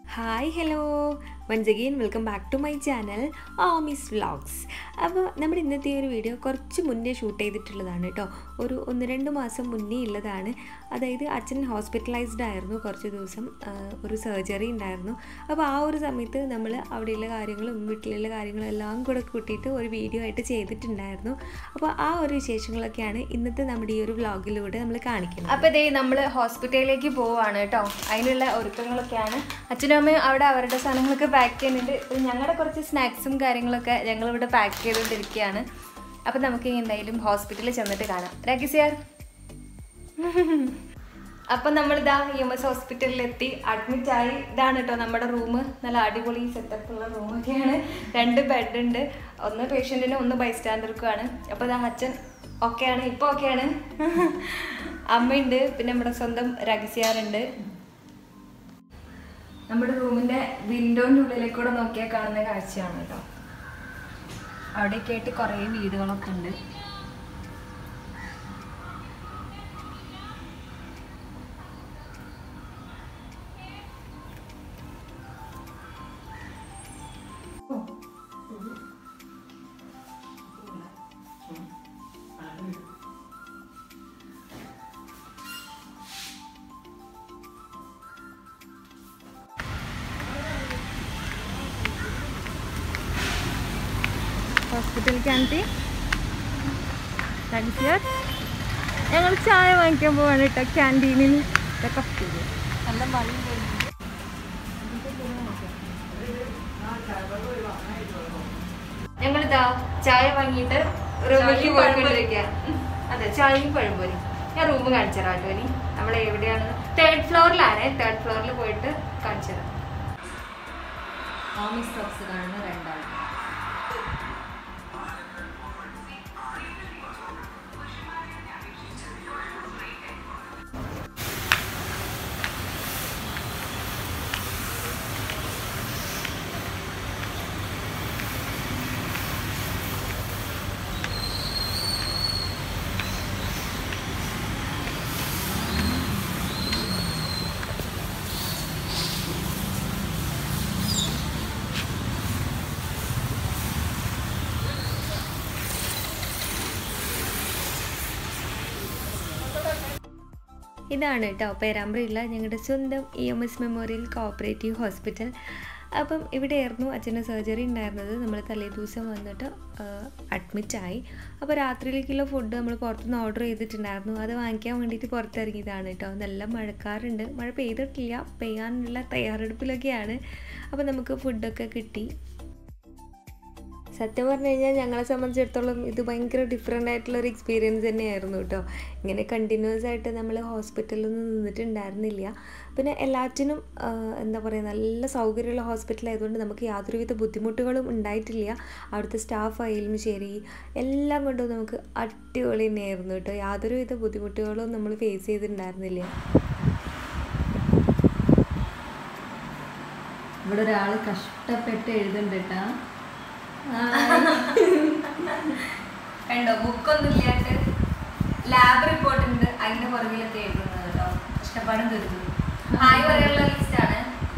Hi hello once again welcome back to my channel miss vlogs അപ്പോൾ നമ്മുടെ ഇന്നത്തെ ഒരു വീഡിയോ കുറച്ച് മുന്നേ ഷൂട്ട് ചെയ്തിട്ടുള്ളതാണ് കേട്ടോ ഒരു ഒന്ന് രണ്ട് മാസം മുന്നേ ഉള്ളതാണ് അതായത് അച്ഛൻ ഹോസ്പിറ്റലൈസ്ഡ് ആയിരുന്നു കുറച്ച് ദിവസം ആ, ഒരു സർജറി ഉണ്ടായിരുന്നു അപ്പോൾ ആ ഒരു സമയത്ത് നമ്മൾ അവിടെയുള്ള കാര്യങ്ങളും വീട്ടിലുള്ള കാര്യങ്ങളും എല്ലാം കൂടെ കൂട്ടിയിട്ട് ഒരു വീഡിയോ ആയിട്ട് ചെയ്തിട്ടുണ്ടായിരുന്നു അപ്പോൾ ആ ഒരു വിശേഷങ്ങളൊക്കെയാണ് ഇന്നത്തെ നമ്മുടെ ഈ ഒരു വ്ളോഗിലൂടെ നമ്മൾ കാണിക്കുന്നത് അപ്പോൾ ഇതേ നമ്മൾ ഹോസ്പിറ്റലിലേക്ക് പോവാണ് കേട്ടോ അതിനുള്ള ഒരുക്കങ്ങളൊക്കെയാണ് അച്ഛനും അമ്മയും അവിടെ അവരുടെ സാധനങ്ങളൊക്കെ പാക്ക് ചെയ്യുന്നുണ്ട് ഇപ്പം ഞങ്ങളുടെ കുറച്ച് സ്നാക്സും കാര്യങ്ങളൊക്കെ ഞങ്ങളിവിടെ പാക്ക് ചെയ്തുകൊണ്ടിരിക്കുകയാണ് അപ്പം നമുക്ക് എന്തായാലും ഹോസ്പിറ്റലിൽ ചെന്നിട്ട് കാണാം രഹസ്യാർ അപ്പം നമ്മളിതാ ഇ എം എസ് ഹോസ്പിറ്റലിലെത്തി അഡ്മിറ്റ് ആയി ഇതാണ് കേട്ടോ നമ്മുടെ റൂം നല്ല അടിപൊളി സെറ്റപ്പ് ഉള്ള റൂമൊക്കെയാണ് രണ്ട് ബെഡ് ഉണ്ട് ഒന്ന് പേഷ്യൻറ്റിനും ഒന്ന് ബൈസ്റ്റാൻഡർക്കുമാണ് അപ്പോൾ ഇതാ അച്ഛൻ ഓക്കെയാണ് ഇപ്പോൾ ഓക്കെയാണ് അമ്മയുണ്ട് പിന്നെ നമ്മുടെ സ്വന്തം രഹസ്യാറുണ്ട് നമ്മുടെ റൂമിന്റെ വിൻഡോന്റെ ഉള്ളിലേക്ക് കൂടെ നോക്കിയാൽ കാണുന്ന കാഴ്ചയാണ് കേട്ടോ അവിടെയൊക്കെ ആയിട്ട് കുറേ വീടുകളൊക്കെ ഉണ്ട് ഹോസ്പിറ്റൽ ക്യാൻറ്റീൻ രഹസ്യർ ഞങ്ങൾ ചായ വാങ്ങിക്കാൻ പോവാണ് കേട്ടോ ക്യാൻറ്റീനിൽ കഫ്റ്റീരിയ നല്ല മഴ ഞങ്ങളിതാ ചായ വാങ്ങിയിട്ട് റൂമിലേക്ക് പോയിക്കൊണ്ടിരിക്കുക അതെ ചായയും പഴംപൊരി ഞാൻ റൂം കാണിച്ചു തരാം കേട്ടോ ഇനി നമ്മൾ എവിടെയാണ് തേർഡ് ഫ്ലോറിലാണ് തേർഡ് ഫ്ലോറിൽ പോയിട്ട് കാണിച്ചു തരാം കോമിക് സ്റ്റോക്സ് കാണുന്ന രണ്ടാൾ ഇതാണ് കേട്ടോ പേരാമ്പ്രയുള്ള ഞങ്ങളുടെ സ്വന്തം E M S memorial cooperative hospital അപ്പം ഇവിടെയായിരുന്നു അച്ഛൻ്റെ സർജറി ഉണ്ടായിരുന്നത് നമ്മൾ തലേ ദിവസം വന്നിട്ട് അഡ്മിറ്റായി അപ്പോൾ രാത്രിയിലേക്കുള്ള ഫുഡ് നമ്മൾ പുറത്തുനിന്ന് ഓർഡർ ചെയ്തിട്ടുണ്ടായിരുന്നു അത് വാങ്ങിക്കാൻ വേണ്ടിയിട്ട് പുറത്തിറങ്ങിയതാണ് കേട്ടോ നല്ല മഴക്കാറുണ്ട് മഴ പെയ്തിട്ടില്ല പെയ്യാനുള്ള തയ്യാറെടുപ്പിലൊക്കെയാണ് അപ്പോൾ നമുക്ക് ഫുഡൊക്കെ കിട്ടി സത്യം പറഞ്ഞു കഴിഞ്ഞാൽ ഞങ്ങളെ സംബന്ധിച്ചിടത്തോളം ഇത് ഭയങ്കര ഡിഫറെൻ്റ് ആയിട്ടുള്ള ഒരു എക്സ്പീരിയൻസ് തന്നെയായിരുന്നു കേട്ടോ ഇങ്ങനെ കണ്ടിന്യൂസ് ആയിട്ട് നമ്മൾ ഹോസ്പിറ്റലിലൊന്നും നിന്നിട്ടുണ്ടായിരുന്നില്ല പിന്നെ എല്ലാറ്റിനും ആഹ്, എന്താ പറയുക നല്ല സൗകര്യമുള്ള ഹോസ്പിറ്റൽ ആയതുകൊണ്ട് നമുക്ക് യാതൊരുവിധ ബുദ്ധിമുട്ടുകളും ഉണ്ടായിട്ടില്ല അവിടുത്തെ സ്റ്റാഫ് ആയാലും ശരി എല്ലാം കൊണ്ടും നമുക്ക് അടിപൊളി തന്നെയായിരുന്നു കേട്ടോ യാതൊരുവിധ ബുദ്ധിമുട്ടുകളും നമ്മൾ ഫേസ് ചെയ്തിട്ടുണ്ടായിരുന്നില്ല ഇവിടെ ഒരാൾ കഷ്ടപ്പെട്ട് എഴുതുന്നുണ്ട് കേട്ടാ കണ്ടോ ബുക്കൊന്നും ഇല്ലാണ്ട് ലാബ് റിപ്പോർട്ട് ഉണ്ട് അതിന്റെ പുറകിലൊക്കെ എഴുതുന്നത് കേട്ടോ ഇഷ്ടപ്പാടും തീർന്നു ഹായ് പറയാനുള്ള ലിസ്റ്റ് ആണ്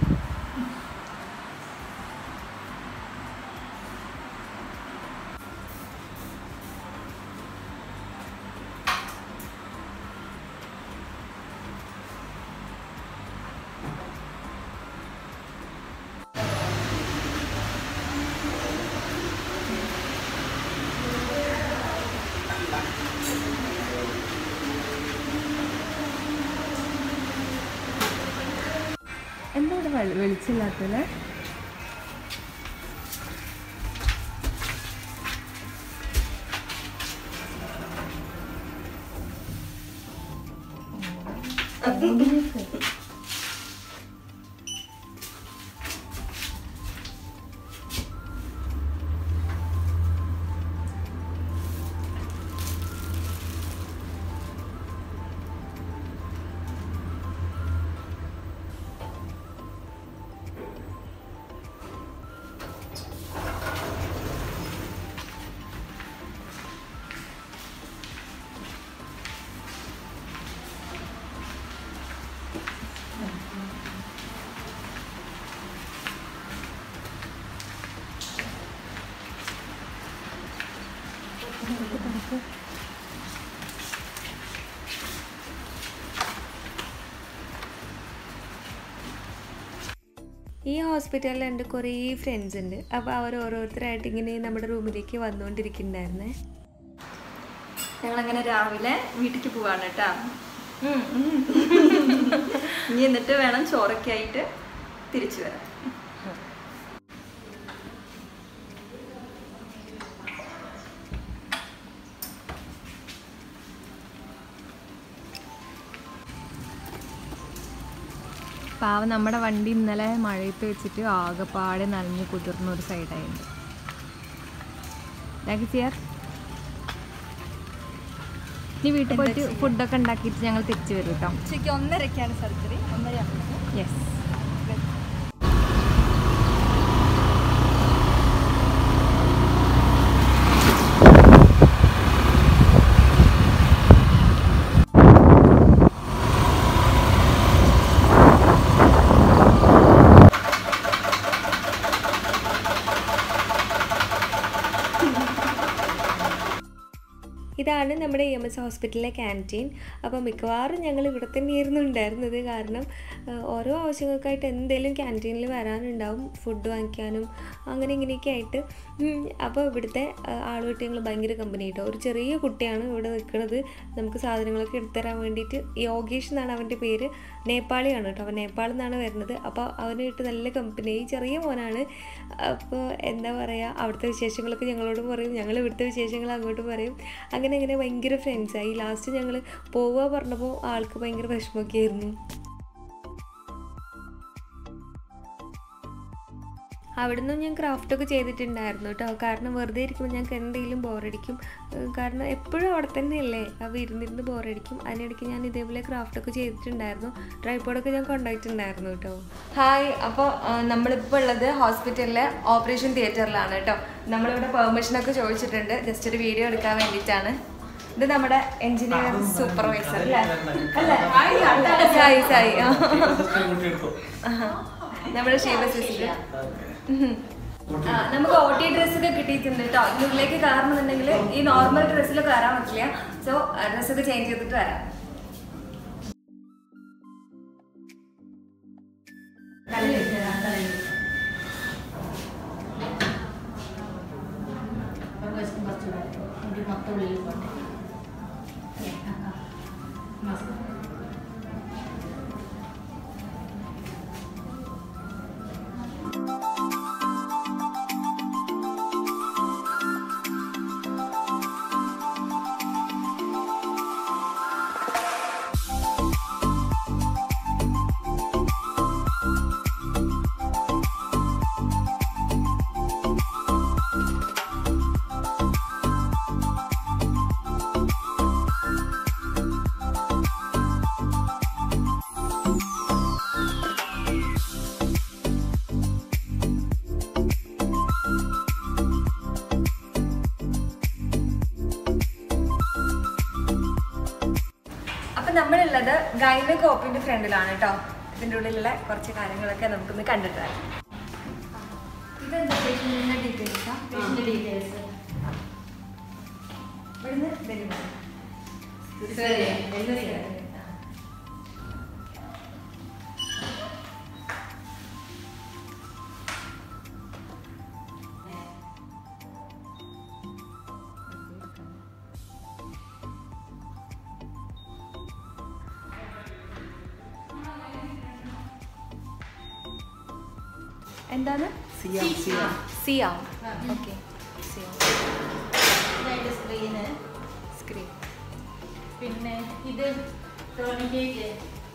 എന്താ ഇവിടെ വെളി- വെളിച്ചില്ലാത്തല്ലേ ഈ ഹോസ്പിറ്റലിൽ എൻ്റെ കുറേ ഫ്രണ്ട്സ് ഉണ്ട് അപ്പോൾ അവർ ഓരോരുത്തരായിട്ട് ഇങ്ങനെ നമ്മുടെ റൂമിലേക്ക് വന്നുകൊണ്ടിരിക്കുന്നുണ്ടായിരുന്നേ ഞങ്ങളങ്ങനെ രാവിലെ വീട്ടിലേക്ക് പോവാണ് കേട്ടാ ഇനി എന്നിട്ട് വേണം ചോറൊക്കെ ആയിട്ട് തിരിച്ചു വരാൻ പാവം നമ്മുടെ വണ്ടി ഇന്നലെ മഴയത്ത് വെച്ചിട്ട് ആകെപ്പാടെ നനഞ്ഞ് കുതിർന്ന ഒരു സൈഡായിരുന്നു ചെയ്യാർ ഇനി വീട്ടിൽ പോയിട്ട് ഫുഡൊക്കെ ഉണ്ടാക്കിയിട്ട് ഞങ്ങൾ തിരിച്ചു വരും കേട്ടോ ഉച്ചയ്ക്ക് ഒന്നരക്കാണ് സർജറി ഒന്നര യെസ് ഇതാണ് നമ്മുടെ ഇ എം എസ് ഹോസ്പിറ്റലിലെ ക്യാൻറ്റീൻ അപ്പോൾ മിക്കവാറും ഞങ്ങൾ ഇവിടെ തന്നെയായിരുന്നു ഉണ്ടായിരുന്നത് കാരണം ആ, ഓരോ ആവശ്യങ്ങൾക്കായിട്ട് എന്തെങ്കിലും ക്യാൻറ്റീനിൽ വരാനുണ്ടാവും ഫുഡ് വാങ്ങിക്കാനും അങ്ങനെ ഇങ്ങനെയൊക്കെ ആയിട്ട് ഉം, അപ്പോൾ ഇവിടുത്തെ ആ, ആളുമായിട്ട് ഞങ്ങൾ ഭയങ്കര കമ്പനി കേട്ടോ ഒരു ചെറിയ കുട്ടിയാണ് ഇവിടെ നിൽക്കുന്നത് നമുക്ക് സാധനങ്ങളൊക്കെ എടുത്തുതരാൻ വേണ്ടിയിട്ട് യോഗേഷ് എന്നാണ് അവൻ്റെ പേര് നേപ്പാളിയാണ് കേട്ടോ അവൻ നേപ്പാളിൽ നിന്നാണ് വരുന്നത് അപ്പോൾ അവനായിട്ട് നല്ല കമ്പനി ഈ ചെറിയ മോനാണ് അപ്പോൾ എന്താ പറയുക അവിടുത്തെ വിശേഷങ്ങളൊക്കെ ഞങ്ങളോട് പറയും ഞങ്ങൾ ഇവിടുത്തെ വിശേഷങ്ങൾ അങ്ങോട്ട് പറയും അങ്ങനെ അങ്ങനെ ഭയങ്കര ഫ്രണ്ട്സായി ലാസ്റ്റ് ഞങ്ങൾ പോവുക പറഞ്ഞപ്പോൾ ആൾക്ക് ഭയങ്കര വിഷമമൊക്കെ ആയിരുന്നു അവിടുന്ന് ഞാൻ ക്രാഫ്റ്റൊക്കെ ചെയ്തിട്ടുണ്ടായിരുന്നു കേട്ടോ കാരണം വെറുതെ ഇരിക്കുമ്പോൾ ഞങ്ങൾക്ക് എന്തെങ്കിലും ബോറടിക്കും ഏഹ് കാരണം എപ്പോഴും അവിടെ തന്നെയല്ലേ അപ്പോൾ ഇരുന്നിരുന്ന് ബോറടിക്കും അതിനിടയ്ക്ക് ഞാൻ ഇതേപോലെ ക്രാഫ്റ്റൊക്കെ ചെയ്തിട്ടുണ്ടായിരുന്നു ട്രൈപ്പോഡൊക്കെ ഞാൻ കൊണ്ടുപോയിട്ടുണ്ടായിരുന്നു കേട്ടോ ഹായ് അപ്പോൾ നമ്മളിപ്പോൾ ഉള്ളത് ഹോസ്പിറ്റലിലെ ഓപ്പറേഷൻ തിയേറ്ററിലാണ് കേട്ടോ നമ്മളിവിടെ പെർമിഷനൊക്കെ ചോദിച്ചിട്ടുണ്ട് ജസ്റ്റ് ഒരു വീഡിയോ എടുക്കാൻ വേണ്ടിയിട്ടാണ് ഇത് നമ്മുടെ എഞ്ചിനീയർ സൂപ്പർവൈസർ അല്ലേ അല്ലേ സായി സായി ആ. ആഹാ. നമ്മുടെ ശിവ സിസ്റ്റർ ആ, നമുക്ക് ഒ ടി ഡ്രസ് ഒക്കെ കിട്ടിയിട്ടുണ്ട് കേട്ടോ ഇതിനുള്ളിലേക്ക് കയറണമെന്നുണ്ടെങ്കിൽ ഈ നോർമൽ ഡ്രസ്സിൽ കയറാൻ പറ്റില്ല സോ ഡ്രസ്സൊക്കെ ചേഞ്ച് ചെയ്തിട്ട് വരാം അപ്പൊ നമ്മളുള്ളത് ഗൈനകോപ്പിന്റെ ഫ്രണ്ടിലാണ് കേട്ടോ ഇതിന്റെ ഉള്ളിലുള്ള കുറച്ച് കാര്യങ്ങളൊക്കെ നമുക്കൊന്ന് കണ്ടിട്ട് വരാം ഇതെന്താ പേഷ്യന്റിന്റെ ഡീറ്റെയിൽസാ പേഷ്യന്റ് ഡീറ്റെയിൽസ് ഇവിടുന്ന് ഡെലിവറി എന്താണ് സിയാം സിയാം ഓക്കെ സിയാം സ്ക്രീന് സ്ക്രീൻ പിന്നെ ഇത് ടോണിക്കേക്ക്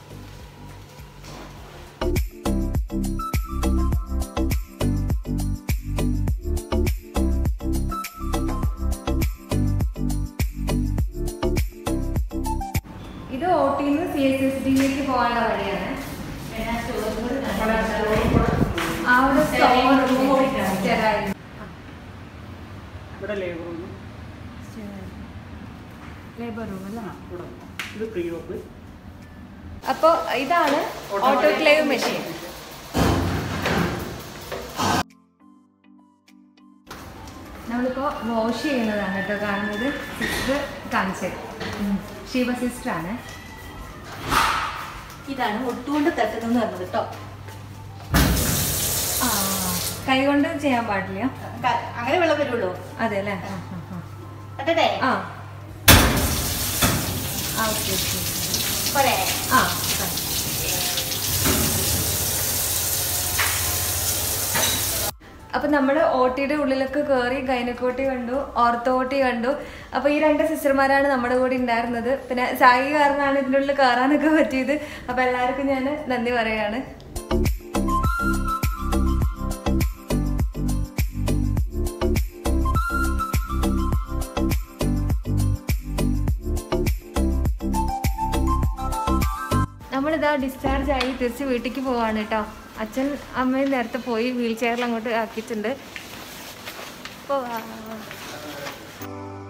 ഇത് ഒ ടിന്ന് സി എസ് എസ് ഡിയിലേക്ക് പോകാനുള്ള വഴിയാണ് ആ ഒരു സ്റ്റോർ സ്റ്റെറായിരുന്നു ഇവിടെ ലേബർ റൂം ലേബർ റൂം അല്ലേ ഇവിടെ ഇത് പ്രീ ഓപ്പ് അപ്പോൾ ഇതാണ് ഓട്ടോക്ലേവ് മെഷീൻ നമ്മൾ നമ്മളിപ്പോൾ വാഷ് ചെയ്യുന്നതാണ് കേട്ടോ കാണുന്നത് സിസ്റ്റർ കാണിച്ചത് ശിവ സിസ്റ്ററാണ് ഇതാണ് ഒട്ടുകൊണ്ട് തട്ടുന്നെന്ന് പറഞ്ഞത് കേട്ടോ ആ കൈ കൊണ്ട് ചെയ്യാൻ പാടില്ല ക- അങ്ങനെ വെള്ളം വരുള്ളൂ അതെ അല്ലേ ആ തട്ടട്ടെ ആ ആ ഓക്കെ ഓക്കെ പോരെ ആ അപ്പൊ നമ്മൾ ഓട്ടിയുടെ ഉള്ളിലൊക്കെ കയറി ഗൈനക്കോട്ടി കണ്ടു ഓർത്തോട്ടി കണ്ടു അപ്പൊ ഈ രണ്ട് സിസ്റ്റർമാരാണ് നമ്മുടെ കൂടെ ഉണ്ടായിരുന്നത് പിന്നെ സായി കാരണമാണ് ഇതിൻ്റെ ഉള്ളിൽ കയറാനൊക്കെ പറ്റിയത് അപ്പൊ എല്ലാവർക്കും ഞാൻ നന്ദി പറയാണ് നമ്മളിതാ ഡിസ്ചാർജ് ആയി തിരിച്ച് വീട്ടിലേക്ക് പോവാണ് കേട്ടോ അച്ഛൻ അമ്മയും നേരത്തെ പോയി വീൽ ചെയറിൽ അങ്ങോട്ട് ആക്കിയിട്ടുണ്ട് പോവാ